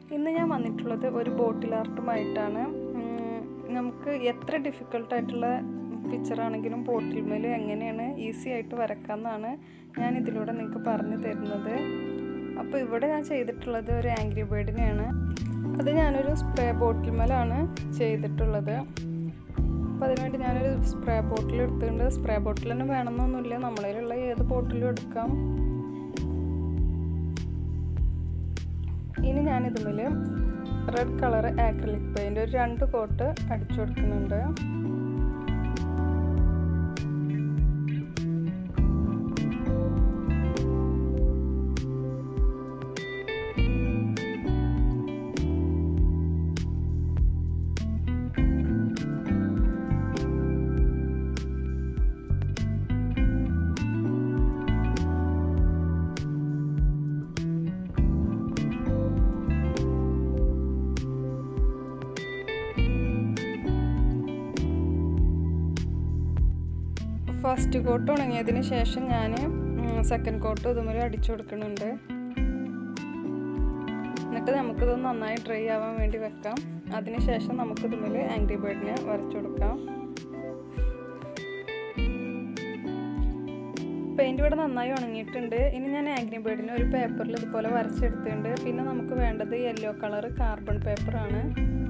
ഇന്ന് ഞാൻ വന്നിട്ടുള്ളത് ഒരു ബോട്ടിൽ ആർട്ടുമായിട്ടാണ് ഉം, നമുക്ക് എത്ര ഡിഫിക്കൽട്ടായിട്ടുള്ള പിക്ചറാണെങ്കിലും ബോട്ടിൽ മേൽ എങ്ങനെയാണ് ഈസി ആയിട്ട് വരക്കാമെന്നാണ് ഞാൻ ഇതിലൂടെ നിങ്ങൾക്ക് പറഞ്ഞു തരുന്നത് അപ്പോൾ ഇവിടെ ഞാൻ ചെയ്തിട്ടുള്ളത് ഒരു ആംഗ്രി ബേർഡിനെയാണ് അത് ഞാനൊരു സ്പ്രേ ബോട്ടിൽ മേലാണ് ചെയ്തിട്ടുള്ളത് അപ്പോൾ അതിനുവേണ്ടി ഞാനൊരു സ്പ്രേ ബോട്ടിൽ എടുത്തിട്ടുണ്ട് സ്പ്രേ ബോട്ടിൽ തന്നെ വേണമെന്നൊന്നുമില്ല നമ്മളതിലുള്ള ഏത് ബോട്ടിലും എടുക്കാം ഇനി ഞാൻ ഇതിൽ റെഡ് കളർ ആക്രിലിക് പെയിൻറ് ഒരു രണ്ട് കോട്ട് അടിച്ചു കൊടുക്കുന്നുണ്ട് ഫസ്റ്റ് കോട്ട് ഉണങ്ങിയതിന് ശേഷം ഞാൻ സെക്കൻഡ് കോട്ട് ഇതുമൂല അടിച്ചു കൊടുക്കുന്നുണ്ട് എന്നിട്ട് നമുക്കിത് നന്നായി ഡ്രൈ ആവാൻ വേണ്ടി വെക്കാം അതിനുശേഷം നമുക്ക് ഇതുമൂല ആംഗ്രി ബേർഡിനെ വരച്ചു കൊടുക്കാം പെയിൻറ് ഇവിടെ നന്നായി ഉണങ്ങിയിട്ടുണ്ട് ഇനി ഞാൻ ആംഗ്രി ബേർഡിനെ ഒരു പേപ്പറിൽ ഇതുപോലെ വരച്ചെടുത്തിട്ടുണ്ട് പിന്നെ നമുക്ക് വേണ്ടത് യെല്ലോ കളർ കാർബൺ പേപ്പറാണ്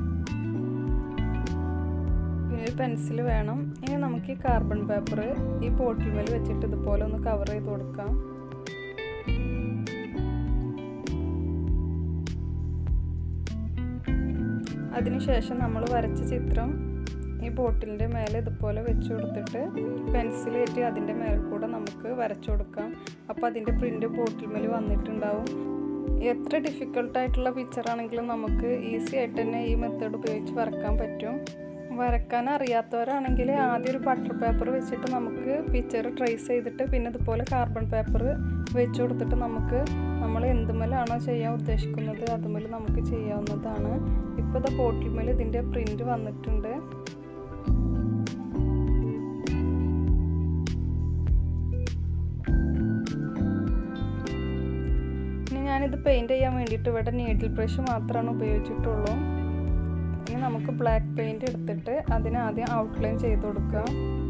പിന്നെ ഒരു പെൻസിൽ വേണം ഇനി നമുക്ക് ഈ കാർബൺ പേപ്പർ ഈ ബോട്ടിൽ മേൽ വെച്ചിട്ട് ഇതുപോലെ ഒന്ന് കവർ ചെയ്ത് കൊടുക്കാം അതിനുശേഷം നമ്മൾ വരച്ച ചിത്രം ഈ ബോട്ടിലിൻ്റെ മേലെ ഇതുപോലെ വെച്ച് കൊടുത്തിട്ട് പെൻസിലേറ്റ് അതിൻ്റെ മേലെ കൂടെ നമുക്ക് വരച്ചു കൊടുക്കാം അപ്പോൾ അതിൻ്റെ പ്രിൻ്റ് ബോട്ടിൽ മേൽ വന്നിട്ടുണ്ടാവും എത്ര ഡിഫിക്കൽട്ടായിട്ടുള്ള പിക്ചറാണെങ്കിലും നമുക്ക് ഈസി ആയിട്ട് തന്നെ ഈ മെത്തേഡ് ഉപയോഗിച്ച് വരക്കാൻ പറ്റും വരക്കാൻ അറിയാത്തവരാണെങ്കിൽ ആദ്യം ഒരു ബട്ടർ പേപ്പർ വെച്ചിട്ട് നമുക്ക് പിക്ചർ ട്രേസ് ചെയ്തിട്ട് പിന്നെ ഇതുപോലെ കാർബൺ പേപ്പർ വെച്ച് കൊടുത്തിട്ട് നമുക്ക് നമ്മൾ എന്തുമേലാണോ ചെയ്യാൻ ഉദ്ദേശിക്കുന്നത് അതുമേൽ നമുക്ക് ചെയ്യാവുന്നതാണ് ഇപ്പോൾ ഇത് ബോട്ടിൽ മേൽ ഇതിൻ്റെ പ്രിൻ്റ് വന്നിട്ടുണ്ട് ഇനി ഞാനിത് പെയിൻറ് ചെയ്യാൻ വേണ്ടിയിട്ട് ഇവിടെ നീഡിൽ ബ്രഷ് മാത്രമാണ് ഉപയോഗിച്ചിട്ടുള്ളൂ ഇനി നമുക്ക് ബ്ലാക്ക് പെയിൻറ് എടുത്തിട്ട് അതിന് ആദ്യം ഔട്ട്ലൈൻ ചെയ്ത് കൊടുക്കാം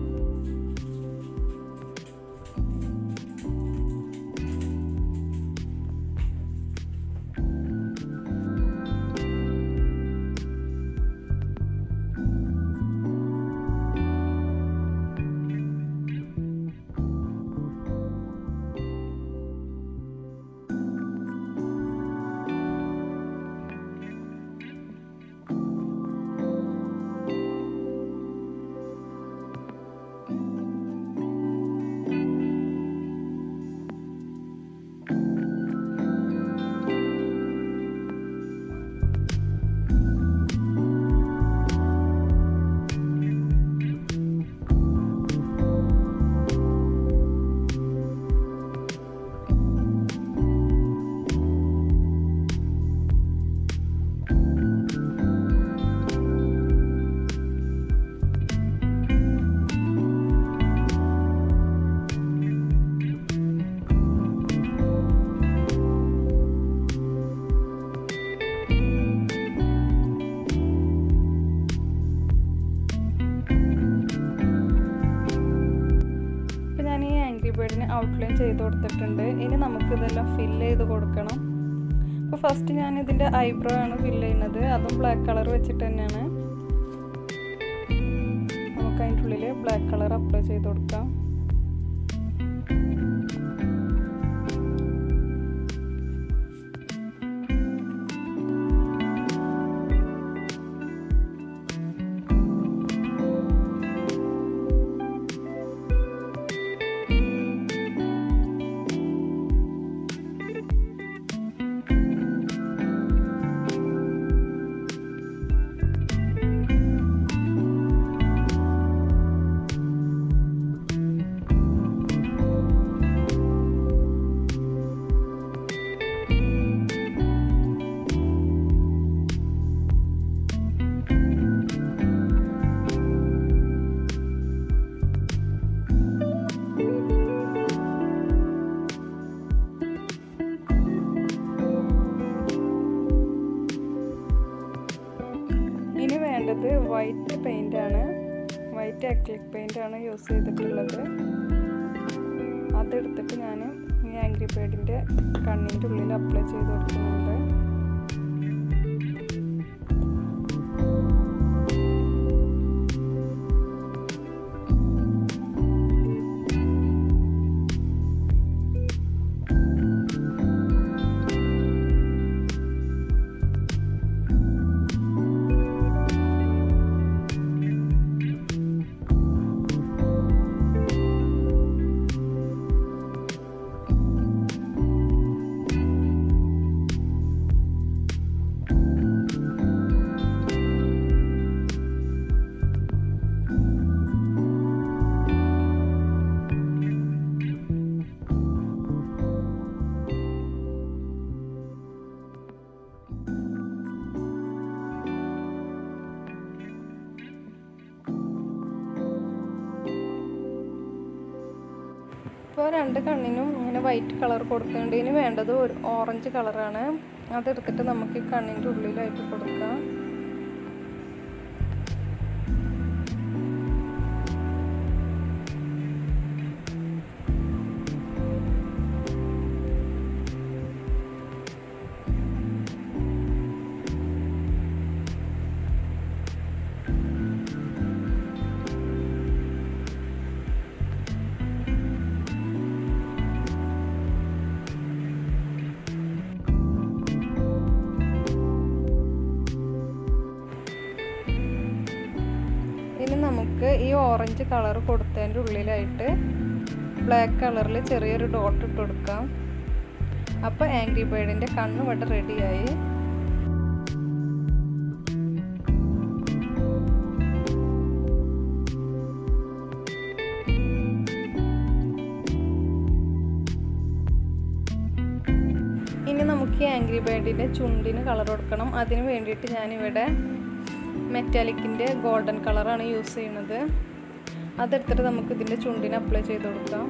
ഇപ്പം ഞാൻ ഈ ആംഗ്രി ബേർഡിന് ഔട്ട്ലൈൻ ചെയ്ത് കൊടുത്തിട്ടുണ്ട് ഇനി നമുക്ക് ഇതെല്ലാം ഫില്ല് ചെയ്ത് കൊടുക്കണം അപ്പോൾ ഫസ്റ്റ് ഞാൻ ഇതിൻ്റെ ഐബ്രോ ആണ് ഫില്ല് ചെയ്യുന്നത് അതും ബ്ലാക്ക് കളർ വെച്ചിട്ട് തന്നെയാണ് നമുക്ക് അതിൻ്റെ ഉള്ളിൽ ബ്ലാക്ക് കളർ അപ്ലൈ ചെയ്ത് കൊടുക്കാം വൈറ്റ് അക്ലിക് പെയിൻ്റ് ആണ് യൂസ് ചെയ്തിട്ടുള്ളത് അതെടുത്തിട്ട് ഞാൻ ഈ ആംഗ്രി ബേഡിൻ്റെ കണ്ണിൻ്റെ ഉള്ളിൽ അപ്ലൈ ചെയ്ത് കൊടുക്കുന്നുണ്ട് ഇപ്പോൾ രണ്ട് കണ്ണിനും ഇങ്ങനെ വൈറ്റ് കളർ കൊടുക്കുന്നുണ്ട് ഇനി വേണ്ടത് ഒരു ഓറഞ്ച് കളറാണ് അതെടുത്തിട്ട് നമുക്ക് ഈ കണ്ണിൻ്റെ ഉള്ളിലായിട്ട് കൊടുക്കാം ഇനി നമുക്ക് ഈ ഓറഞ്ച് കളർ കൊടുത്തതിൻ്റെ ഉള്ളിലായിട്ട് ബ്ലാക്ക് കളറിൽ ചെറിയൊരു ഡോട്ട് ഇട്ട് കൊടുക്കാം അപ്പോൾ ആംഗ്രി ബേർഡിൻ്റെ കണ്ണ് ഇവിടെ റെഡിയായി ഇനി നമുക്ക് ഈ ആംഗ്രി ബേർഡിൻ്റെ ചുണ്ടിന് കളർ കൊടുക്കണം അതിന് വേണ്ടിയിട്ട് ഞാനിവിടെ മെറ്റാലിക്കിൻ്റെ ഗോൾഡൻ കളറാണ് യൂസ് ചെയ്യുന്നത് അതെടുത്തിട്ട് നമുക്ക് ഇതിൻ്റെ ചുണ്ടിന് അപ്ലൈ ചെയ്ത് കൊടുക്കാം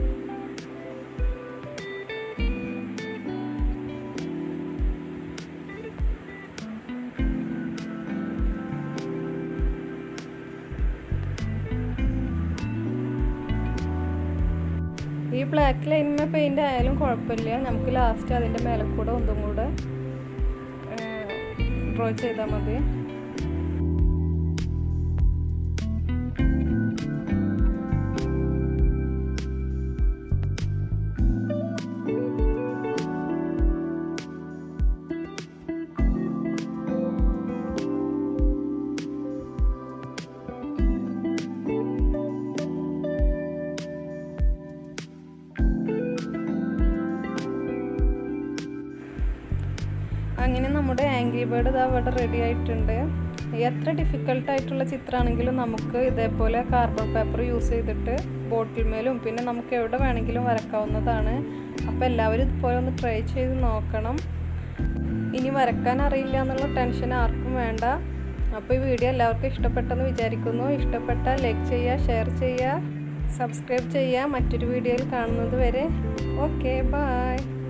ഈ ബ്ലാക്ക് ലൈനിന്മേ പെയിൻ്റ് ആയാലും കുഴപ്പമില്ല നമുക്ക് ലാസ്റ്റ് അതിൻ്റെ മേലെ കൂടെ ഒന്നും കൂടെ ഡ്രോ ചെയ്താൽ മതി അങ്ങനെ നമ്മുടെ ആംഗ്രി ബേർഡ് ഇതാ ഇവിടെ റെഡി ആയിട്ടുണ്ട് എത്ര ഡിഫിക്കൽട്ട് ആയിട്ടുള്ള ചിത്രമാണെങ്കിലും നമുക്ക് ഇതേപോലെ കാർബൺ പേപ്പർ യൂസ് ചെയ്തിട്ട് ബോട്ടിൽ മേലും പിന്നെ നമുക്ക് എവിടെ വേണമെങ്കിലും വരക്കാവുന്നതാണ് അപ്പോൾ എല്ലാവരും ഇതുപോലെ ഒന്ന് ട്രൈ ചെയ്ത് നോക്കണം ഇനി വരക്കാൻ അറിയില്ല എന്നുള്ള ടെൻഷൻ ആർക്കും വേണ്ട അപ്പോൾ ഈ വീഡിയോ എല്ലാവർക്കും ഇഷ്ടപ്പെട്ടെന്ന് വിചാരിക്കുന്നു ഇഷ്ടപ്പെട്ടാൽ ലൈക്ക് ചെയ്യുക ഷെയർ ചെയ്യുക സബ്സ്ക്രൈബ് ചെയ്യുക മറ്റൊരു വീഡിയോയിൽ കാണുന്നത് വരെ ഓക്കെ ബായ്